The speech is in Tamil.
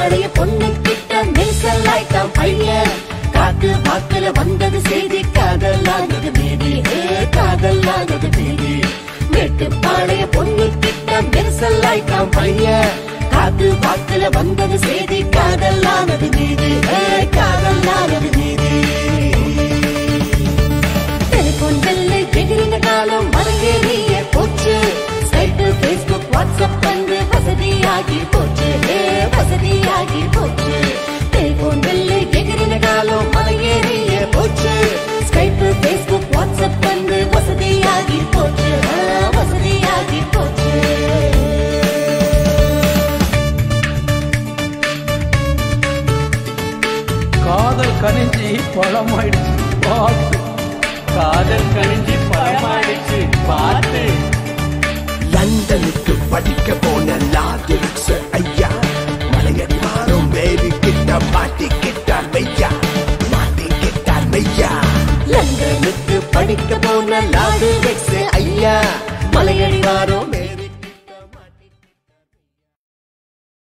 பாளைய பொண்ணு கிட்ட நெரிசலாய்த்தான் பையன் காத்து வாக்குல வந்தது செய்தி காதலானது மீதி ஏ காதலானது மீதி மேட்டு பாளைய பொண்ணு கிட்ட நெரிசலாய்த்தான் பையன் காத்து வாக்குல வந்தது செய்தி காதலானது மீதி ஏ காதலானது மீதி டெலிபோன் பெல்லு எகிரின காலம் மரங்கேறிய போச்சு ஸ்கைப்பு ஃபேஸ்புக் வாட்ஸ்அப் வந்து வசதியாகி போச்சு ஏ வசதியாகி போச்சு டெலிபோன் பெல்லு எகிரின காலம் மரங்கேறிய போச்சு ஸ்கைப்பு ஃபேஸ்புக் வாட்ஸ்அப் வந்து வசதியாகி போச்சு ஆ, வசதியாகி போச்சு காதல் கனிஞ்சி பழமாயிடுச்சு பார்த்து காதல் கனிஞ்சி பழமாயிடுச்சு பார்த்து லண்டனுக்கு படிக்க போன லாதிரிக்ஸ் ஐயா மலையடி மாறும் பேபி கிட்ட மாட்டிக்கிட்டார் மெய்யா மாட்டிக்கிட்டார் மெய்யா லண்டனுக்கு படிக்க